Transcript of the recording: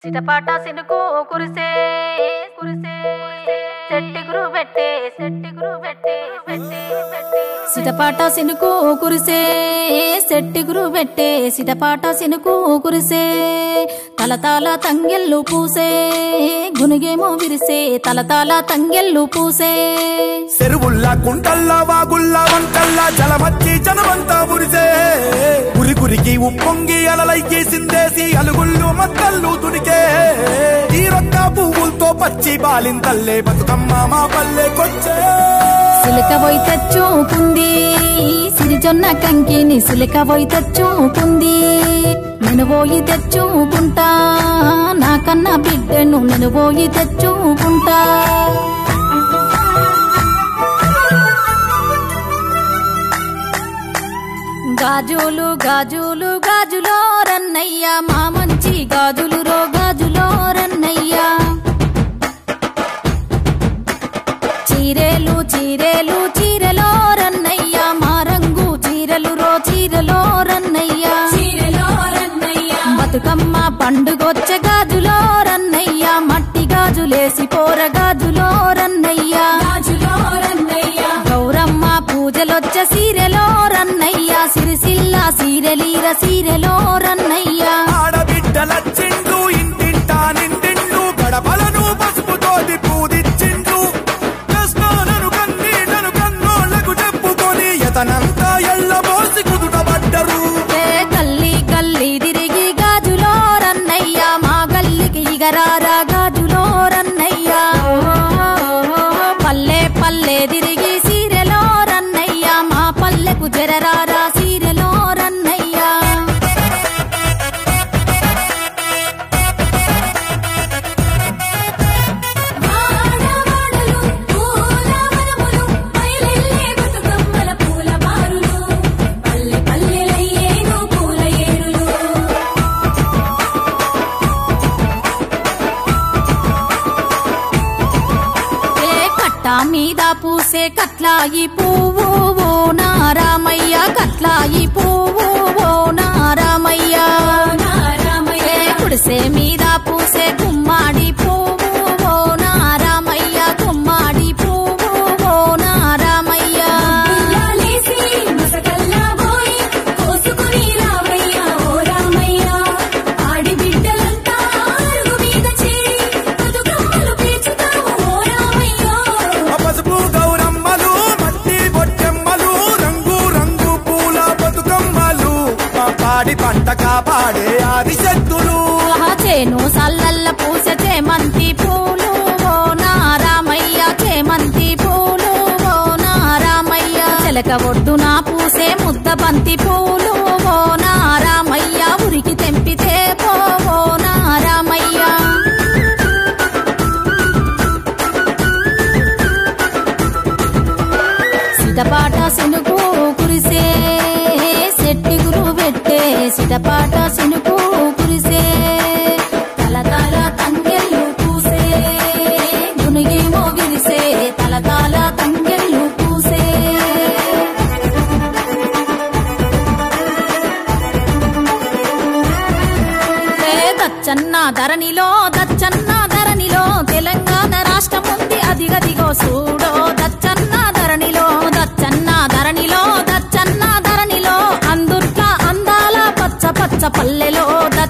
చిటపాట సినుకు కురిసే కురిసే సెట్టి గురు పెట్టే సెట్టి గురు పెట్టే పెట్టే పెట్టే సిటపాట సినుకు కురిసే సెట్టి గురు పెట్టే సిటపాట సినుకు కురిసే తలతాల తంగెల్లు పూసే గునుగేమో విరిసే తలతాల తంగెల్లు పూసే చెరువుల్లా కుంటల్లా వాగుల్లా వంకల్లా జలమచ్చి జనమంతా ఉరిసే గురి గురికి ఉప్పొంగి అలలైకి సిందేసి అలుగుళ్ళు మక్కళ్ళు తుడికే తీరొక్క పువ్వులతో పచ్చి బాలింతల్లే బతుకమ్మ మా పల్లెకొచ్చే సిలిక పోయి తెచ్చుకుంది సిరిజొన్న కంకిని సిలిక పోయి తెచ్చుకుంది నేను పోయి తెచ్చుకుంటా నాకన్నా బిడ్డను నేను పోయి తెచ్చుకుంటా గాజులు గాజులు గాజులో రన్నయ్య మా మంచి గాజులు రో గాజులో రన్నయ్య చీరేలు చీరేలు చీరలో రన్నయ్య మా రంగు చీరలు రో చీరలో రన్నయ్య చీరలో రన్నయ్య బతుకమ్మ పండుగొచ్చే గాజులో రన్నయ్య మట్టి గాజులేసి పోర గాజులో రన్నయ్య గాజులో రన్నయ్య గౌరమ్మ పూజలొచ్చే సీరెలో రన్నయ్య సిరిసిల్ల సీరెలీర సీరెలో రన్నయ్య ఆడబిడ్డలచ్చిండ్రు ఇంటింటా నిండిండ్రు గడపలను పసుపుతోటి పూదిచ్చిండ్రు కృష్ణాలను కన్నీటను కన్నోళ్లకు చెప్పుకొని ఎతనంతా ఎల్లబోసి కుదుటబడ్డరు ఏ కల్లి కల్లి తిరిగి గాజులో రన్నయ్య మా గల్లికి ఇగరారా గాజులో రన్నయ్య పల్లె పల్లె తిరిగి సీరెలో రన్నయ్య మా పల్లెకు జరరారా సీరెలో రన్నయ్య ఆడవాడలు పూల వనములు బయలెల్లే బతుకమ్మల పూల బారులు పల్లె పల్లెలయ్యేను పూల ఏరులు ఏ కట్ట మీద పూసే కట్లాయి పువ్వు ఓ నారామయ్య కట్లాయి పువ్వు ఓ నారామయ్య ఏ కుడిసే మీద పూసే గుమ్మాడి పువ్వు ఓ నారామయ్య గుమ్మాడి పువ్వు ఓ నారామయ్య ఉయ్యాలేసి ముసకల్లా పోయి కోసుకుని రామయ్య ఓ రామయ్య ఆడి బిడ్డలంతా అరుగు మీద చేరి బతుకమ్మలు పేర్చుతావు ఓ రామయ్య ఆ పసుపు గౌరమ్మలు మట్టి బొట్టెమ్మలు రంగు రంగు పూల బతుకమ్మలు మా పాడి పంట కాపాడే ఆదిశక్తులు ఆహా, చేను సల్లల్ల పూస చేమంతి పూలు ఓ నారామయ్య చేమంతి పూలు ఓ నారామయ్య చిలక ఒడ్డున పూసే ముద్ద బంతి పూలు ఓ నారామయ్య ఉరికి తెంపితే పో ఓ నారామయ్య సిటపాట సినుకు కురిసే సెట్టి గురు పెట్టే సిటపాట సినుకు కురిసే తలతాల తంగెళ్ళు పూసే గునిగి మోగిరిసే తలతాల తంగెళ్ళు పూసే ఏ దచ్చన్న ధరణిలో దచ్చన్న ధరణిలో తెలంగాణ రాష్ట్రం ఉంది అదిగదిగో చూడో దచ్చన్న ధరణిలో దచ్చన్న ధరణిలో దచ్చన్న ధరణిలో అందుట్ల అందాల పచ్చ పచ్చ పల్లెలో